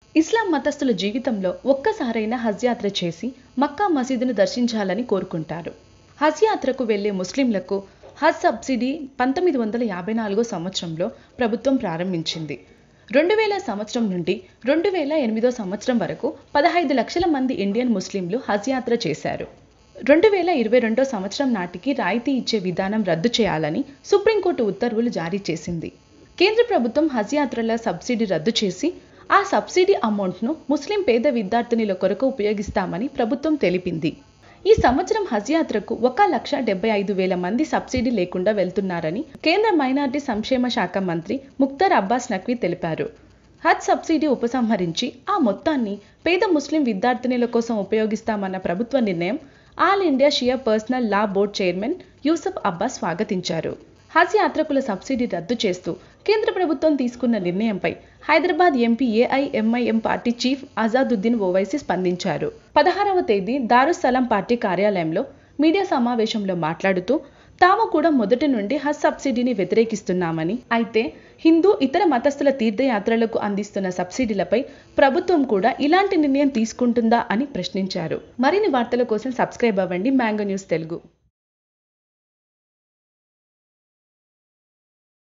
ఇస్లాం మతస్థుల జీవితంలో ఒక్కసారైనా హజ్ యాత్ర చేసి మక్కా మసీదును దర్శించాలని కోరుకుంటారు హజ్ యాత్రకు వెళ్లే ముస్లింలకు హజ్ సబ్సిడీ పంతొమ్మిది వందల యాభై నాలుగో సంవత్సరంలో ప్రభుత్వం ప్రారంభించింది రెండు వేల సంవత్సరం నుండి రెండు వేల ఎనిమిదో సంవత్సరం వరకు పదహైదు లక్షల మంది ఇండియన్ ముస్లింలు హజ్ యాత్ర చేశారు రెండు వేల ఇరవై రెండో సంవత్సరం నాటికి రాయితీ ఇచ్చే విధానం రద్దు చేయాలని సుప్రీంకోర్టు ఉత్తర్వులు జారీ చేసింది కేంద్ర ప్రభుత్వం హజ్ యాత్రల సబ్సిడీ రద్దు చేసి ఆ సబ్సిడీ అమౌంట్ను ముస్లిం పేద విద్యార్థినుల కొరకు ఉపయోగిస్తామని ప్రభుత్వం తెలిపింది ఈ సంవత్సరం హజ్ యాత్రకు ఒక లక్ష డెబ్బై ఐదు వేల మంది సబ్సిడీ లేకుండా వెళ్తున్నారని కేంద్ర మైనార్టీ సంక్షేమ శాఖ మంత్రి ముక్తార్ అబ్బాస్ నక్వీ తెలిపారు హజ్ సబ్సిడీ ఉపసంహరించి ఆ మొత్తాన్ని పేద ముస్లిం విద్యార్థినుల కోసం ఉపయోగిస్తామన్న ప్రభుత్వ నిర్ణయం all India Shia personal law board chairman Yusuf Abbas స్వాగతించారు హజ్ యాత్రకుల సబ్సిడీ రద్దు చేస్తూ కేంద్ర ప్రభుత్వం తీసుకున్న నిర్ణయంపై Hyderabad MP AIMIM party chief Asaduddin Owaisi స్పందించారు పదహారవ తేదీ దారుస్సలాం పార్టీ కార్యాలయంలో మీడియా సమావేశంలో మాట్లాడుతూ తాము కూడా మొదటి నుండి హజ్ సబ్సిడీని వ్యతిరేకిస్తున్నామని అయితే హిందూ ఇతర మతస్థుల తీర్థయాత్రలకు అందిస్తున్న సబ్సిడీలపై ప్రభుత్వం కూడా ఇలాంటి నిర్ణయం తీసుకుంటుందా అని ప్రశ్నించారు మరిన్ని వార్తల కోసం సబ్స్క్రైబ్ అవ్వండి మ్యాంగో న్యూస్ తెలుగు